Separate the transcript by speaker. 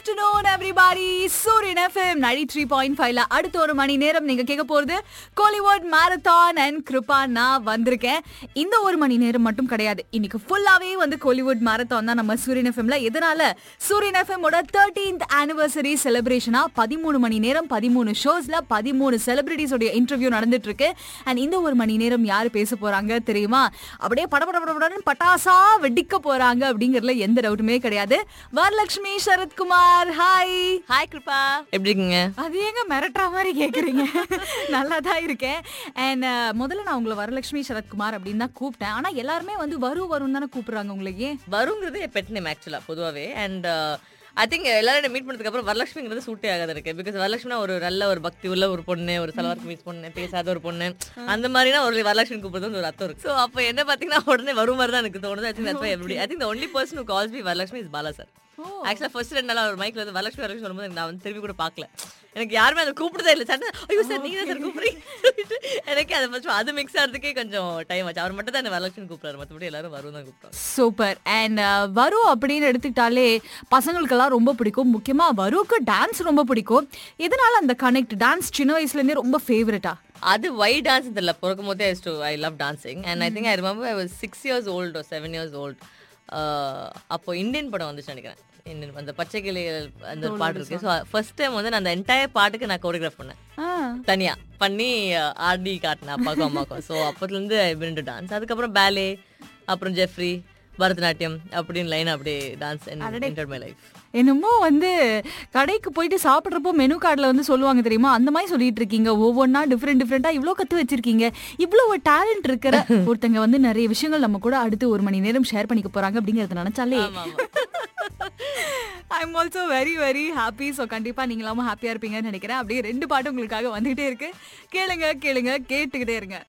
Speaker 1: afternoon everybody Suryan FM ninety three point ஃபைவ்ல அடுத்த ஒரு மணி நேரம் நீங்க கேட்க போறது கோலிவுட் மாரத்தான் அண்ட் கிருபா நான் வந்திருக்கேன் இந்த ஒரு மணி நேரம் மட்டும் கிடையாது இன்னைக்கு ஃபுல்லாவே வந்து கோலிவுட் மாரத்தான் தான் நம்ம சூரியன் எஃப்எம்ல எதனால சூரியன் எஃப்எம்மோட தேர்ட்டீன்த் ஆனிவர்சரி செலிப்ரேஷனா பதிமூணு மணி நேரம் பதிமூணு ஷோஸ்ல பதிமூணு செலிபிரிட்டிஸோட இன்டர்வியூ நடந்துட்டு இருக்கு அண்ட் இந்த ஒரு மணி நேரம் யாரு பேச போறாங்க தெரியுமா அப்படியே படபட படபடன்னு பட்டாசா வெடிக்க போறாங்க அப்படிங்கறதுல எந்த டவுட்டுமே கிடையாது வரலட்சுமி சரத்குமார் ஹாய்
Speaker 2: ஹாய் கிருபா எப்படி இருக்கீங்க
Speaker 1: அது ஏங்க மிரட்டுற மாதிரி கேக்குறீங்க நல்லா தான் இருக்கேன் அண்ட் முதல்ல நான் உங்களை வரலட்சுமி சரத்குமார் அப்படின்னு தான் கூப்பிட்டேன் ஆனா எல்லாருமே வந்து வரும் வரும் தானே கூப்பிடுறாங்க உங்களை ஏன்
Speaker 2: வருங்கிறது என் பெட் நேம் ஆக்சுவலா பொதுவாவே அண்ட் ஐ திங்க் எல்லாரும் மீட் பண்ணதுக்கு அப்புறம் வரலட்சுமிங்கிறது சூட்டே ஆகாது இருக்கு பிகாஸ் வரலட்சுமினா ஒரு நல்ல ஒரு பக்தி உள்ள ஒரு பொண்ணு ஒரு சலவார் கமீஸ் பொண்ணு பேசாத ஒரு பொண்ணு அந்த மாதிரினா ஒரு வரலட்சுமி கூப்பிடுறது வந்து ஒரு அர்த்தம் இருக்கு ஸோ அப்போ என்ன பாத்தீங்கன்னா உடனே வரும் மாதிரி தான் எனக்கு தோணுது ஐ திங்க் எப்படி I think only person who calls me Varalakshmi is Bala sir actually first ரெண்டு நாள் ஒரு மைக்ல வந்து வரலட்சுமி வரலட்சுமி சொல்லும்போது எனக்கு நான் வந்து திரும்பி கூட பார்க்கல எனக்கு யாருமே அதை கூப்பிடுதே இல்லை சார் ஐயோ சார் நீங்க தான் சார் கூப்பிடுறீங்க சொல்லிட்டு எனக்கு அதை ஃபர்ஸ்ட் அது மிக்ஸ் ஆகிறதுக்கே கொஞ்சம் டைம் ஆச்சு அவர் மட்டும் தான் என்ன வரலட்சுமி கூப்பிடுறாரு மற்றபடி எல்லாரும் வரும் தான் கூப்பிட்டாங்க
Speaker 1: சூப்பர் அண்ட் வரு அப்படின்னு எடுத்துக்கிட்டாலே பசங்களுக்கெல்லாம் ரொம்ப பிடிக்கும் முக்கியமா வருவுக்கு டான்ஸ் ரொம்ப பிடிக்கும் எதனால அந்த கனெக்ட் டான்ஸ் சின்ன வயசுல இருந்தே ரொம்ப ஃபேவரட்டா
Speaker 2: அது வை டான்ஸ் தெரியல பிறக்கும் போதே I love dancing and I think I remember I was six years old seven years old அப்போ இந்தியன் படம் வந்துச்சு நினைக்கிறேன் இந்தியன் அந்த பச்சை கிளிகள் அந்த ஒரு பாட்டு இருக்கு ஸோ ஃபர்ஸ்ட் டைம் வந்து நான் அந்த என்டையர் பாட்டுக்கு நான் கோரியோகிராஃப் பண்ணேன் தனியா பண்ணி அஹ், ஆடி காட்டினேன் அப்பாக்கும் அம்மாக்கும் ஸோ அப்போதுலேருந்து ஐ பின் டு டான்ஸ் அதுக்கப்புறம் பேலே அப்புறம் ஜெஃப்ரி பரதநாட்டியம் அப்படின்னு லைன் அப்படியே டான்ஸ் என்டர் மை லைஃப்
Speaker 1: என்னமோ வந்து கடைக்கு போயிட்டு சாப்பிட்றப்போ மெனு கார்டில் வந்து சொல்லுவாங்க தெரியுமா அந்த மாதிரி சொல்லிட்டு இருக்கீங்க ஒவ்வொன்றா டிஃப்ரெண்ட் டிஃப்ரெண்ட்டாக இவ்வளோ கற்று வச்சிருக்கீங்க இவ்வளோ ஒரு டேலண்ட் இருக்கிற ஒருத்தங்க வந்து நிறைய விஷயங்கள் நம்ம கூட அடுத்து ஒரு மணி நேரம் ஷேர் பண்ணிக்க போறாங்க அப்படிங்கறத நினைச்சாலே I am also very very happy so கண்டிப்பாக நீங்களாவும் ஹாப்பியாக இருப்பீங்கன்னு நினைக்கிறேன் அப்படியே ரெண்டு பாட்டு உங்களுக்காக வந்துகிட்டே இருக்கு கேளுங்க கேளுங்க கேட்டுக்கிட்டே இருங்க